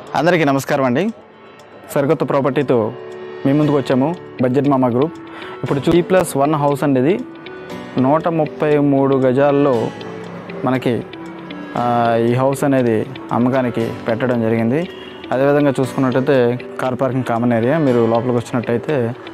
అందరికీ నమస్కారం అండి సరికొత్త ప్రాపర్టీతో మీ ముందుకు వచ్చాము బడ్జెట్ మామా గ్రూప్ ఇప్పుడు టీ ప్లస్ వన్ హౌస్ అండి ఇది నూట ముప్పై మూడు గజాల్లో మనకి ఆ, ఈ హౌస్ అనేది అమ్మకానికి పెట్టడం జరిగింది అదేవిధంగా చూసుకున్నట్టయితే కార్ పార్కింగ్ కామన్ ఏరియా మీరు లోపలికి వచ్చినట్టయితే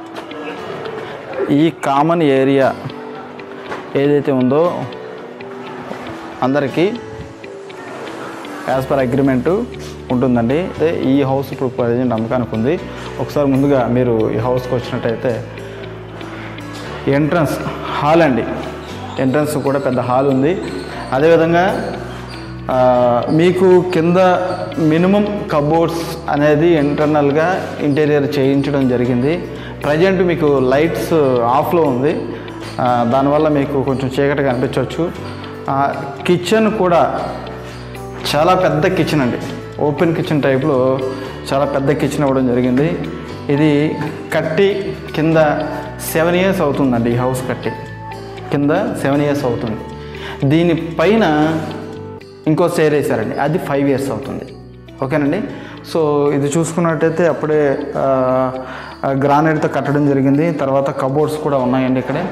ఈ కామన్ ఏరియా ఏదైతే ఉందో అందరికీ యాజ్ పర్ అగ్రిమెంటు ఉంటుందండి అయితే ఈ హౌస్ ఇప్పుడు ప్రజెంట్ అమ్మకానికి ఉంది ఒకసారి ముందుగా మీరు ఈ హౌస్కి వచ్చినట్టయితే ఎంట్రన్స్ హాల్ అండి ఎంట్రన్స్ కూడా పెద్ద హాల్ ఉంది అదేవిధంగా ఆ, మీకు కింద మినిమం కబోర్డ్స్ అనేది ఇంటర్నల్గా ఇంటీరియర్ చేయించడం జరిగింది ప్రజెంట్ మీకు లైట్స్ ఆఫ్లో ఉంది ఆ, దానివల్ల మీకు కొంచెం చీకటిగా అనిపించవచ్చు కిచెన్ కూడా చాలా పెద్ద కిచెన్ అండి ఓపెన్ కిచెన్ టైప్లో చాలా పెద్ద కిచెన్ ఇవ్వడం జరిగింది ఇది కట్టి కింద సెవెన్ ఇయర్స్ అవుతుందండి ఈ హౌస్ కట్టి కింద సెవెన్ ఇయర్స్ అవుతుంది దీనిపైన ఇంకో సేర్ వేసారండి అది ఫైవ్ ఇయర్స్ అవుతుంది ఓకేనండి సో ఇది చూసుకున్నట్టయితే అప్పుడే గ్రానైట్తో కట్టడం జరిగింది తర్వాత కబోర్డ్స్ కూడా ఉన్నాయండి ఇక్కడే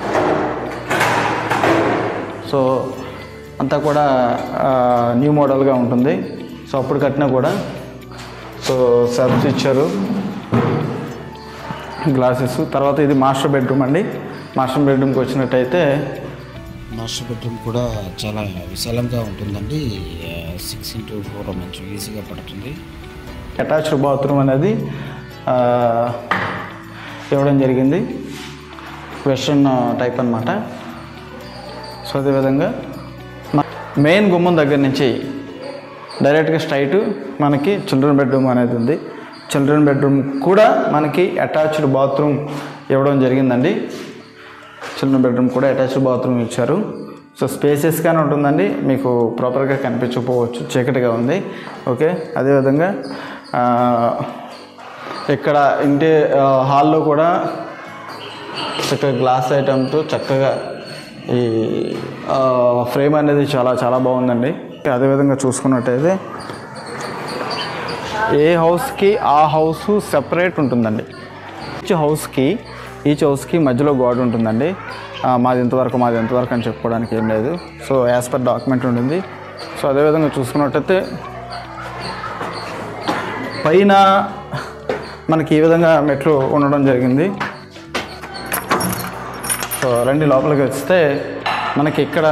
సో అంతా కూడా న్యూ మోడల్గా ఉంటుంది సో అప్పుడు కట్టినా కూడా సో సబ్స్ ఇచ్చారు గ్లాసెస్ తర్వాత ఇది మాస్టర్ బెడ్రూమ్ అండి మాస్టర్ బెడ్రూమ్కి వచ్చినట్టయితే మాస్టర్ బెడ్రూమ్ కూడా చాలా విశాలంగా ఉంటుందండి సిక్స్ ఇంటూ ఫోర్ మంచి ఈజీగా పడుతుంది అటాచ్డ్ బాత్రూమ్ అనేది ఆ, ఇవ్వడం జరిగింది వెస్ట్రన్ టైప్ అన్నమాట సో అదేవిధంగా మ- మెయిన్ గుమ్మం దగ్గర నుంచి డైరెక్ట్గా స్ట్రైట్ మనకి చిల్డ్రన్ బెడ్రూమ్ అనేది ఉంది చిల్డ్రన్ బెడ్రూమ్ కూడా మనకి అటాచ్డ్ బాత్రూమ్ ఇవ్వడం జరిగిందండి చిల్డ్రన్ బెడ్రూమ్ కూడా అటాచ్డ్ బాత్రూమ్ ఇచ్చారు సో స్పేసెస్గానే ఉంటుందండి మీకు ప్రాపర్గా కనిపించకపోవచ్చు చీకటిగా ఉంది ఓకే అదేవిధంగా ఆ, ఇక్కడ ఇంటి ఆ, హాల్లో కూడా చక్కగా గ్లాస్ ఐటమ్తో చక్కగా ఈ ఆ, ఫ్రేమ్ అనేది చాలా చాలా బాగుందండి అదేవిధంగా చూసుకున్నట్టయితే ఏ హౌస్కి ఆ హౌస్ సెపరేట్ ఉంటుందండి ఈచ్ హౌస్కి ఈచ్ హౌస్కి మధ్యలో గోడ ఉంటుందండి ఆ, మాది ఇంతవరకు మాది ఎంతవరకు అని చెప్పుకోవడానికి ఏం లేదు సో యాజ్ పర్ డాక్యుమెంట్ ఉంటుంది సో అదేవిధంగా చూసుకున్నట్టయితే పైన మనకి ఈ విధంగా మెట్లు ఉండడం జరిగింది సో రండి లోపలికి వస్తే మనకి ఇక్కడ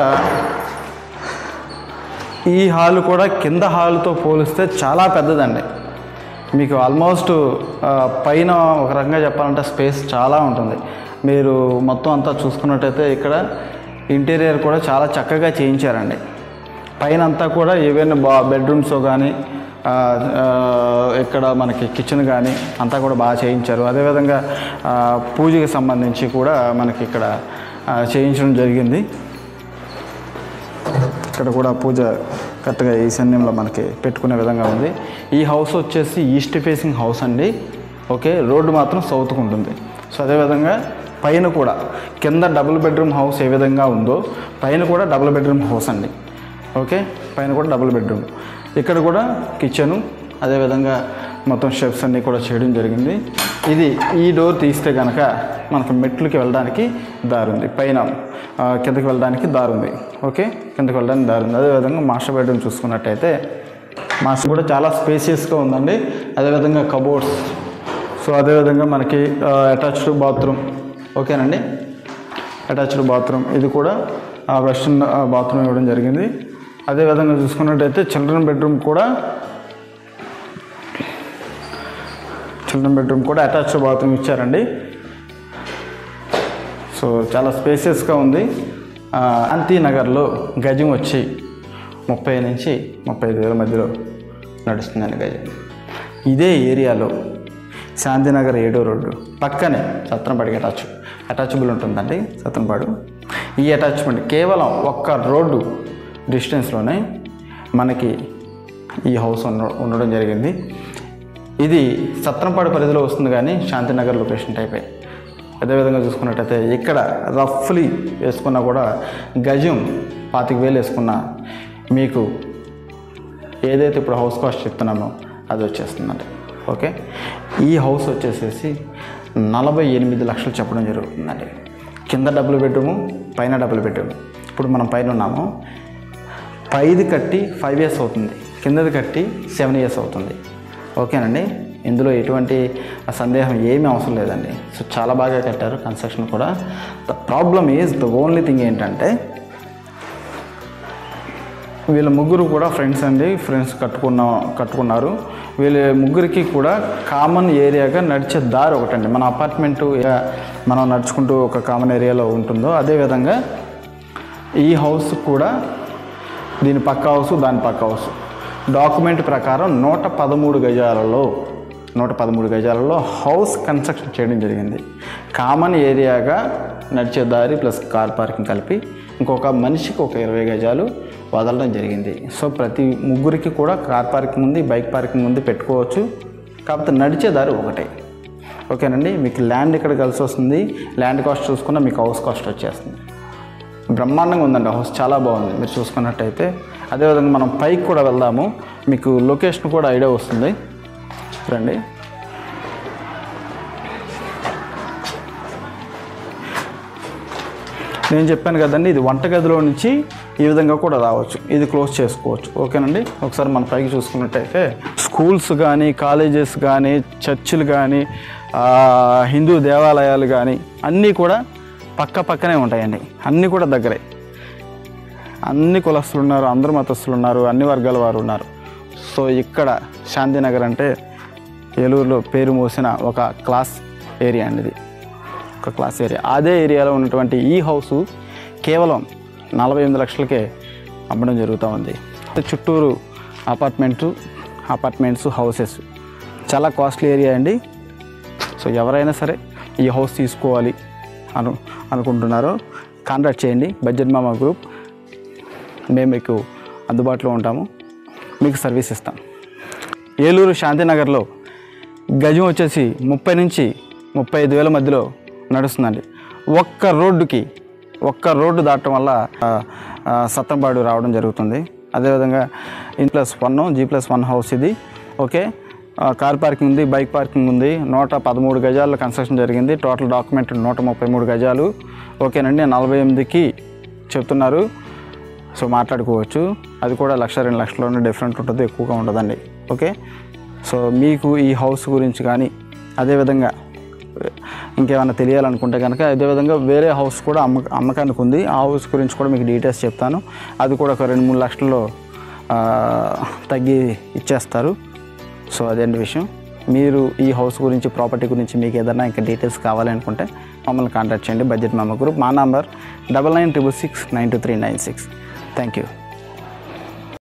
ఈ హాల్ కూడా కింద హాల్తో పోలిస్తే చాలా పెద్దదండి మీకు ఆల్మోస్ట్ ఆ, పైన ఒక రకంగా చెప్పాలంటే స్పేస్ చాలా ఉంటుంది మీరు మొత్తం అంతా చూసుకున్నట్టయితే ఇక్కడ ఇంటీరియర్ కూడా చాలా చక్కగా చేయించారండి పైన అంతా కూడా ఈవెన్ బా బెడ్రూమ్స్ కానీ ఆ, ఆ, ఇక్కడ మనకి కిచెన్ కానీ అంతా కూడా బాగా చేయించారు అదేవిధంగా ఆ, పూజకి సంబంధించి కూడా మనకి ఇక్కడ ఆ, చేయించడం జరిగింది ఇక్కడ కూడా పూజ కరెక్ట్గా ఈశాన్యంలో మనకి పెట్టుకునే విధంగా ఉంది ఈ హౌస్ వచ్చేసి ఈస్ట్ ఫేసింగ్ హౌస్ అండి ఓకే రోడ్డు మాత్రం సౌత్కు ఉంటుంది సో అదేవిధంగా పైన కూడా కింద డబుల్ బెడ్రూమ్ హౌస్ ఏ విధంగా ఉందో పైన కూడా డబుల్ బెడ్రూమ్ హౌస్ అండి ఓకే పైన కూడా డబుల్ బెడ్రూమ్ ఇక్కడ కూడా కిచెను అదేవిధంగా మొత్తం షెఫ్స్ అన్నీ కూడా చేయడం జరిగింది ఇది ఈ డోర్ తీస్తే కనుక మనకు మెట్లకి వెళ్ళడానికి దారి ఉంది పైన ఆ, కిందకి వెళ్ళడానికి దారి ఉంది ఓకే కిందకి వెళ్ళడానికి దారి ఉంది అదేవిధంగా మాస్టర్ బెడ్రూమ్ చూసుకున్నట్టయితే మాస్టర్ కూడా చాలా స్పేసియస్గా ఉందండి అదేవిధంగా కబోర్డ్స్ సో అదేవిధంగా మనకి అటాచ్డ్ బాత్రూమ్ ఓకేనండి అటాచ్డ్ బాత్రూమ్ ఇది కూడా వెస్ట్రన్ బాత్రూమ్ ఇవ్వడం జరిగింది అదేవిధంగా చూసుకున్నట్టయితే చిల్డ్రన్ బెడ్రూమ్ కూడా చిల్డ్రన్ బెడ్రూమ్ కూడా అటాచ్డ్ బాత్రూమ్ ఇచ్చారండి సో చాలా స్పేసియస్గా ఉంది ఆ, శాంతినగర్లో గజం వచ్చి ముప్పై నుంచి ముప్పై ఐదు వేల మధ్యలో నడుస్తుందండి గజం ఇదే ఏరియాలో శాంతినగర్ ఏడో రోడ్డు పక్కనే సత్రంపాడికి అటాచ్ అటాచబుల్ ఉంటుందండి సత్రంపాడు ఈ అటాచ్మెంట్ కేవలం ఒక్క రోడ్డు డిస్టెన్స్లోనే మనకి ఈ హౌస్ ఉన్న ఉండడం జరిగింది ఇది సత్రంపాడు పరిధిలో వస్తుంది కానీ శాంతినగర్ లొకేషన్ టైపే అదేవిధంగా చూసుకున్నట్టయితే ఇక్కడ రఫ్లీ వేసుకున్నా కూడా గజం పాతిక వేలు వేసుకున్నా మీకు ఏదైతే ఇప్పుడు హౌస్ కాస్ట్ చెప్తున్నామో అది వచ్చేస్తుందండి ఓకే ఈ హౌస్ వచ్చేసేసి నలభై ఎనిమిది లక్షలు చెప్పడం జరుగుతుందండి కింద డబుల్ బెడ్రూము పైన డబుల్ బెడ్రూమ్ ఇప్పుడు మనం పైన ఉన్నాము పైది కట్టి ఫైవ్ ఇయర్స్ అవుతుంది కిందది కట్టి సెవెన్ ఇయర్స్ అవుతుంది ఓకేనండి ఇందులో ఎటువంటి సందేహం ఏమీ అవసరం లేదండి సో చాలా బాగా కట్టారు కన్స్ట్రక్షన్ కూడా the problem is the only thing ఏంటంటే వీళ్ళ ముగ్గురు కూడా ఫ్రెండ్స్ అండి ఫ్రెండ్స్ కట్టుకున్న కట్టుకున్నారు వీళ్ళ ముగ్గురికి కూడా కామన్ ఏరియాగా నడిచే దారి ఒకటండి మన అపార్ట్మెంటు ఏ- మనం నడుచుకుంటూ ఒక కామన్ ఏరియాలో ఉంటుందో అదేవిధంగా ఈ హౌస్ కూడా దీని పక్క హౌస్ దాని పక్క హౌస్ డాక్యుమెంట్ ప్రకారం నూట పదమూడు గజాలలో నూట పదమూడు గజాలలో హౌస్ కన్స్ట్రక్షన్ చేయడం జరిగింది కామన్ ఏరియాగా నడిచే దారి ప్లస్ కార్ పార్కింగ్ కలిపి ఇంకొక మనిషికి ఒక ఇరవై గజాలు వదలడం జరిగింది సో ప్రతి ముగ్గురికి కూడా కార్ పార్కింగ్ ఉంది బైక్ పార్కింగ్ ఉంది పెట్టుకోవచ్చు కాకపోతే నడిచే దారి ఒకటే ఓకేనండి మీకు ల్యాండ్ ఇక్కడ కలిసి వస్తుంది ల్యాండ్ కాస్ట్ చూసుకున్నా మీకు హౌస్ కాస్ట్ వచ్చేస్తుంది బ్రహ్మాండంగా ఉందండి హౌస్ చాలా బాగుంది మీరు చూసుకున్నట్టయితే అదేవిధంగా మనం పైకి కూడా వెళ్దాము మీకు లొకేషన్ కూడా ఐడియా వస్తుంది రండి నేను చెప్పాను కదండి ఇది వంటగదిలో నుంచి ఈ విధంగా కూడా రావచ్చు ఇది క్లోజ్ చేసుకోవచ్చు ఓకేనండి ఒకసారి మన పైకి చూసుకున్నట్టయితే స్కూల్స్ కానీ కాలేజెస్ కానీ చర్చిలు కానీ ఆ, హిందూ దేవాలయాలు కానీ అన్నీ కూడా పక్క పక్కనే ఉంటాయండి అన్నీ కూడా దగ్గరే అన్ని కులస్తులు ఉన్నారు అందరు మతస్థులు ఉన్నారు అన్ని వర్గాల వారు ఉన్నారు సో ఇక్కడ శాంతినగర్ అంటే ఏలూరులో పేరు మోసిన ఒక క్లాస్ ఏరియా అండి ఇది ఒక క్లాస్ ఏరియా అదే ఏరియాలో ఉన్నటువంటి ఈ హౌసు కేవలం నలభై ఎనిమిది లక్షలకే అమ్మడం జరుగుతూ ఉంది చుట్టూరు అపార్ట్మెంటు అపార్ట్మెంట్స్ హౌసెస్ చాలా కాస్ట్లీ ఏరియా అండి సో ఎవరైనా సరే ఈ హౌస్ తీసుకోవాలి అను అనుకుంటున్నారో కాంటాక్ట్ చేయండి బడ్జెట్ మామా గ్రూప్ మేము మీకు అందుబాటులో ఉంటాము మీకు సర్వీస్ ఇస్తాం ఏలూరు శాంతినగర్లో గజం వచ్చేసి ముప్పై నుంచి ముప్పై ఐదు వేల మధ్యలో నడుస్తుందండి ఒక్క రోడ్డుకి ఒక్క రోడ్డు దాటడం వల్ల ఆ, ఆ, సత్తంబాడు రావడం జరుగుతుంది అదేవిధంగా in plus one G plus one house ఇది ఓకే ఆ, కార్ పార్కింగ్ ఉంది బైక్ పార్కింగ్ ఉంది నూట పదమూడు గజాల్లో కన్స్ట్రక్షన్ జరిగింది టోటల్ డాక్యుమెంట్ నూట ముప్పై మూడు గజాలు ఓకేనండి నలభై ఎనిమిదికి చెప్తున్నారు సో మాట్లాడుకోవచ్చు అది కూడా లక్ష రెండు లక్షల్లోనే డిఫరెంట్ ఉంటుంది ఎక్కువగా ఉండదండి ఓకే సో మీకు ఈ హౌస్ గురించి కానీ అదేవిధంగా ఇంకేమైనా తెలియాలనుకుంటే కనుక అదేవిధంగా వేరే హౌస్ కూడా అమ్మ అమ్మకానికి ఉంది ఆ హౌస్ గురించి కూడా మీకు డీటెయిల్స్ చెప్తాను అది కూడా ఒక రెండు మూడు లక్షల్లో ఆ, తగ్గి ఇచ్చేస్తారు సో అదేంటి విషయం మీరు ఈ హౌస్ గురించి ప్రాపర్టీ గురించి మీకు ఏదైనా ఇంకా డీటెయిల్స్ కావాలి అనుకుంటే మమ్మల్ని కాంటాక్ట్ చేయండి బడ్జెట్ మామ గ్రూప్ మా number double nine triple six nine two three nine six thank you